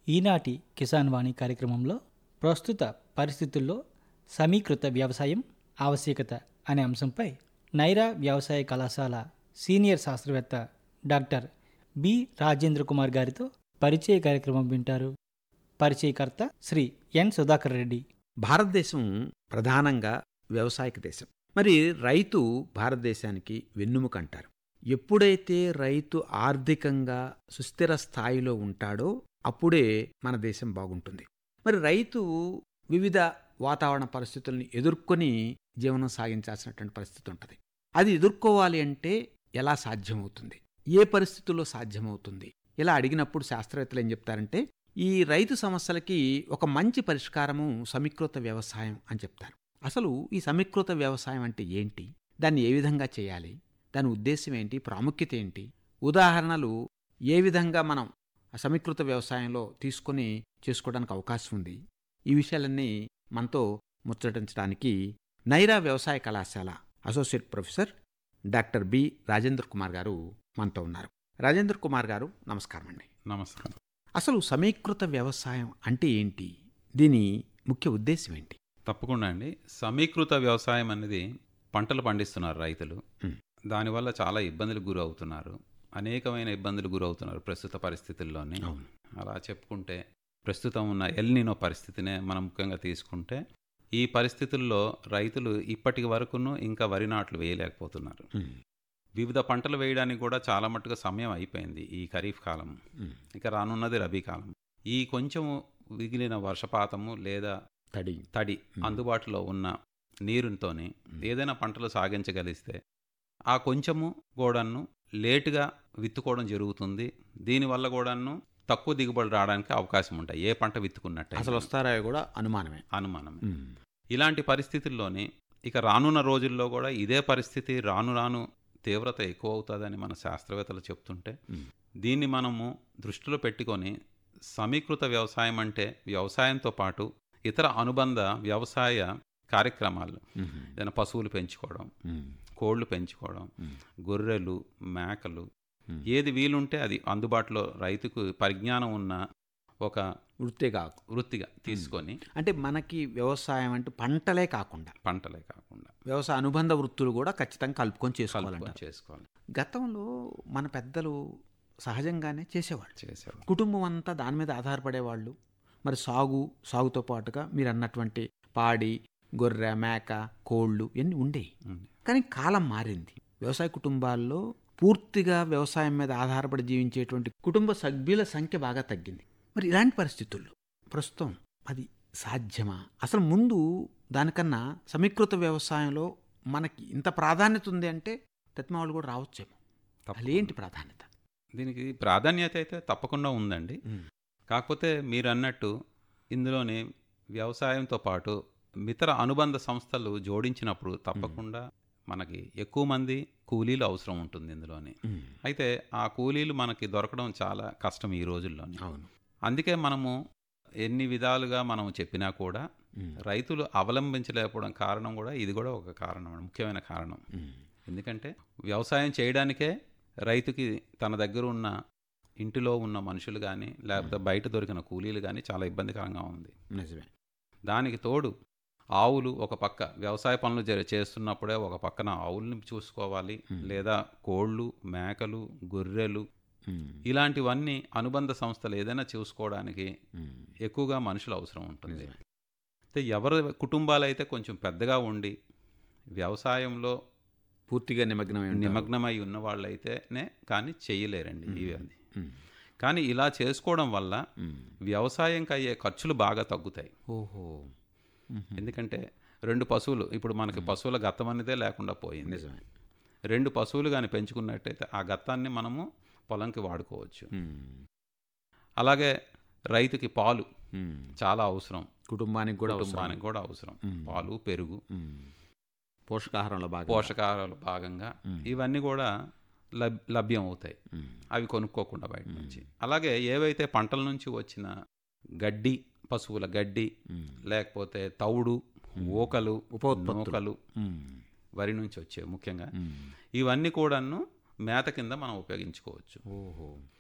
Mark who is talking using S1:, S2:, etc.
S1: ఈనాటి కిసాన్ వాణి కార్యక్రమంలో ప్రస్తుత పరిస్థితుల్లో సమీకృత వ్యవసాయం ఆవశ్యకత అనే అంశంపై నైరా వ్యవసాయ కళాశాల సీనియర్ శాస్త్రవేత్త డాక్టర్ బి రాజేంద్ర కుమార్ గారితో పరిచయ కార్యక్రమం వింటారు పరిచయకర్త శ్రీ ఎన్ సుధాకర్ రెడ్డి
S2: భారతదేశం ప్రధానంగా వ్యవసాయక దేశం మరి రైతు భారతదేశానికి వెన్నుముక అంటారు ఎప్పుడైతే రైతు ఆర్థికంగా సుస్థిర స్థాయిలో ఉంటాడో అప్పుడే మన దేశం బాగుంటుంది మరి రైతు వివిధ వాతావరణ పరిస్థితుల్ని ఎదుర్కొని జీవనం సాగించాల్సినటువంటి పరిస్థితి ఉంటుంది అది ఎదుర్కోవాలి అంటే ఎలా సాధ్యమవుతుంది ఏ పరిస్థితుల్లో సాధ్యమవుతుంది ఇలా అడిగినప్పుడు శాస్త్రవేత్తలు ఏం చెప్తారంటే ఈ రైతు సమస్యలకి ఒక మంచి పరిష్కారము సమీకృత వ్యవసాయం అని చెప్తారు అసలు ఈ సమీకృత వ్యవసాయం అంటే ఏంటి దాన్ని ఏ విధంగా చేయాలి దాని ఉద్దేశం ఏంటి ప్రాముఖ్యత ఏంటి ఉదాహరణలు ఏ విధంగా మనం ఆ సమీకృత వ్యవసాయంలో తీసుకొని చేసుకోవడానికి అవకాశం ఉంది ఈ విషయాలన్నీ మనతో ముచ్చటించడానికి నైరా వ్యవసాయ కళాశాల associate professor doctor B Rajendra Kumar గారు మనతో ఉన్నారు రాజేంద్ర కుమార్ గారు నమస్కారం అండి
S3: నమస్కారం
S2: అసలు సమీకృత వ్యవసాయం అంటే ఏంటి దీని ముఖ్య ఉద్దేశం ఏంటి
S3: తప్పకుండా అండి సమీకృత వ్యవసాయం అనేది పంటలు పండిస్తున్నారు రైతులు
S2: మ్.
S3: దానివల్ల చాలా ఇబ్బందులకు గురవుతున్నారు అనేకమైన ఇబ్బందులు గురవుతున్నారు ప్రస్తుత పరిస్థితుల్లోని
S2: అవును
S3: అలా చెప్పుకుంటే ప్రస్తుతం ఉన్న ఎల్నినో పరిస్థితినే మనం ముఖ్యంగా తీసుకుంటే ఈ పరిస్థితుల్లో రైతులు ఇప్పటి వరకును ఇంకా వరి నాట్లు వేయలేకపోతున్నారు
S2: ఉమ్,
S3: వివిధ పంటలు వేయడానికి కూడా చాలా మట్టుగా సమయం అయిపోయింది ఈ ఖరీఫ్ కాలం
S2: ఉమ్.
S3: ఇక రానున్నది రబీ కాలం ఈ కొంచెము మిగిలిన వర్షపాతము లేదా
S2: తడి
S3: తడి
S2: మ్.
S3: అందుబాటులో ఉన్న నీరుతోని ఏదైనా పంటలు సాగించగలిస్తే ఆ కొంచెము గోడను లేటుగా విత్తుకోవడం జరుగుతుంది దీనివల్ల కూడాను తక్కువ దిగుబడి రావడానికి అవకాశం ఉంటాయి ఏ పంట విత్తుకున్నట్టే
S2: అసలు వస్తారా కూడా అనుమానమే
S3: అనుమానం
S2: ఉమ్,
S3: ఇలాంటి పరిస్థితుల్లోని ఇక రానున్న రోజుల్లో కూడా ఇదే పరిస్థితి రాను రాను తీవ్రత ఎక్కువ అవుతుందని మన శాస్త్రవేత్తలు చెప్తుంటే
S2: ఉమ్.
S3: దీన్ని మనము దృష్టిలో పెట్టుకొని సమీకృత వ్యవసాయం అంటే వ్యవసాయంతో పాటు ఇతర అనుబంధ వ్యవసాయ కార్యక్రమాలు
S2: ఉమ్,
S3: ఏదైనా పశువులు పెంచుకోవడం
S2: ఉమ్,
S3: కోళ్ళు పెంచుకోవడం
S2: ఉమ్,
S3: గొర్రెలు మేకలు
S2: ఉమ్.
S3: ఏది వీలుంటే అది అందుబాటులో రైతుకు పరిజ్ఞానం ఉన్న ఒక
S2: వృత్తే కాకు
S3: వృత్తిగా తీసుకొని
S2: అంటే మనకి వ్యవసాయం అంటే పంటలే కాకుండా
S3: పంటలే కాకుండా
S2: వ్యవసాయ అనుబంధ వృత్తులు కూడా ఖచ్చితంగా కలుపుకొని చేసుకోవాలంట
S3: కలుపుకొని చేసుకోవాలి
S2: గతంలో మన పెద్దలు సహజంగానే చేసేవాళ్ళు
S3: చేసేవాళ్ళు
S2: కుటుంబం అంతా దాని మీద ఆధారపడేవాళ్ళు మరి సాగు సాగుతో పాటుగా మీరు అన్నటువంటి పాడి గొర్రె మేక కోళ్ళు ఇవన్నీ ఉండేవి
S3: ఉంది.
S2: కానీ కాలం మారింది వ్యవసాయ కుటుంబాల్లో పూర్తిగా వ్యవసాయం మీద ఆధారపడి జీవించేటువంటి కుటుంబ సభ్యుల సంఖ్య బాగా తగ్గింది మరి ఇలాంటి పరిస్థితుల్లో ప్రస్తుతం అది సాధ్యమా అసలు ముందు దానికన్నా సమీకృత వ్యవసాయంలో మనకి ఇంత ప్రాధాన్యత ఉంది అంటే తెత్మ వాళ్ళు కూడా రావచ్చేమో అసలు ఏంటి ప్రాధాన్యత
S3: దీనికి ప్రాధాన్యత అయితే తప్పకుండా ఉందండి కాకపోతే మీరు అన్నట్టు ఇందులోని వ్యవసాయంతో పాటు ఇతర అనుబంధ సంస్థలు జోడించినప్పుడు తప్పకుండా మనకి ఎక్కువ మంది కూలీలు అవసరం ఉంటుంది ఇందులోని
S2: ఉమ్,
S3: అయితే ఆ కూలీలు మనకి దొరకడం చాలా కష్టం ఈ రోజుల్లోని
S2: అవును
S3: అందుకే మనము ఎన్ని విధాలుగా మనం చెప్పినా కూడా
S2: ఉమ్,
S3: రైతులు అవలంబించలేకపోవడం కారణం కూడా ఇది కూడా ఒక కారణం ముఖ్యమైన కారణం
S2: ఉమ్,
S3: ఎందుకంటే వ్యవసాయం చేయడానికే రైతుకి తన దగ్గర ఉన్న ఇంటిలో ఉన్న మనుషులు కానీ లేకపోతే బయట దొరికిన కూలీలు కానీ చాలా ఇబ్బందికరంగా ఉంది
S2: నిజమే
S3: దానికి తోడు ఆవులు ఒక పక్క వ్యవసాయ పనులు జరి చేస్తున్నప్పుడే ఒక పక్కన ఆవుల్ని చూసుకోవాలి
S2: Hmm.
S3: లేదా కోళ్ళు మేకలు గొర్రెలు
S2: ఉమ్,
S3: ఇలాంటివన్నీ అనుబంధ సంస్థలు ఏదైనా చూసుకోవడానికి
S2: ఉమ్,
S3: ఎక్కువగా మనుషులు అవసరం ఉంటుంది
S2: నిజమే.
S3: అయితే ఎవరి కుటుంబాలు అయితే కొంచెం పెద్దగా ఉండి వ్యవసాయంలో
S2: పూర్తిగా నిమగ్నమై ఉంటారు.
S3: నిమగ్నమై ఉన్న వాళ్ళైతేనే కానీ చేయలేరండి
S2: మ్మ్.
S3: ఇవి అది
S2: ఉమ్,
S3: కానీ ఇలా చేసుకోవడం వల్ల
S2: ఉమ్.
S3: వ్యవసాయంకి అయ్యే ఖర్చులు బాగా తగ్గుతాయి
S2: ఓహో ఉమ్,
S3: ఎందుకంటే రెండు పశువులు ఇప్పుడు మనకి పశువుల గత్తం అనేదే లేకుండా పోయింది
S2: నిజమే
S3: రెండు పశువులు కానీ పెంచుకున్నట్టయితే ఆ గత్తాన్ని మనము పొలంకి వాడుకోవచ్చు
S2: ఉమ్,
S3: అలాగే రైతుకి పాలు
S2: ఉమ్.
S3: చాలా అవసరం
S2: కుటుంబానికి కూడా అవసరం.
S3: కుటుంబానికి కూడా అవసరం
S2: మ్మ్.
S3: పాలు పెరుగు
S2: ఉమ్. పోషకాహారంలో బాగా
S3: పోషకాహారాలు భాగంగా
S2: మ్మ్.
S3: ఇవన్నీ కూడా లబ్ లభ్యం అవుతాయి
S2: ఉమ్,
S3: అవి కొనుక్కోకుండా బయట
S2: మ్మ్.
S3: నుంచి అలాగే ఏవైతే పంటల నుంచి వచ్చిన గడ్డి పశువుల గడ్డి
S2: ఉమ్,
S3: లేకపోతే తౌడు ఓకలు
S2: ఉపోత్పత్తులు.
S3: నూకలు
S2: ఉమ్,
S3: వరి నుంచి వచ్చే ముఖ్యంగా
S2: ఉమ్.
S3: ఇవన్నీ కూడాను మేత కింద మనం ఉపయోగించుకోవచ్చు
S2: ఓహో